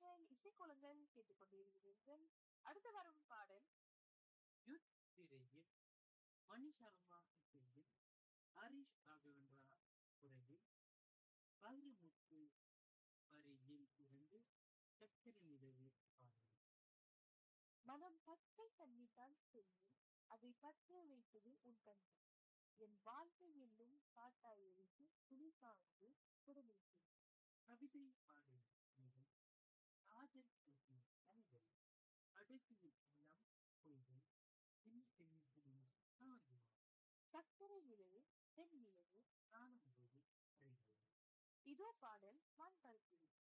நேயர்கள் இசைக்குழுங்கள் கேட்டுக்கொண்டிருக்கிறீர்கள் அடுத்து வரும் பாடல் யுத் திரையில் மணி சர்மா இசையில் ஹரிஷ் ராகவேந்திரா குரலில் வைரமுத்து வரியில் இருந்து சக்கரை நிலவு பாடல் மனம் பச்சை தண்ணி தான் சொல்லும் அதை பற்ற வைத்தது உன் கண்கள் என் வாழ்க்கை என்னும் காட்டாய் எரித்து துணி சார்ந்து குடமிட்டு கவிதை பாடல் மீது காதல் பேசும் கனிகள் கடைசியில் எல்லாம் பொய்கள் பின் பின் காணும் சக்கரை நிலவு தென் நிலவு காணும்போது அறிகிறது இதோ பாடல் நான் கருத்தில்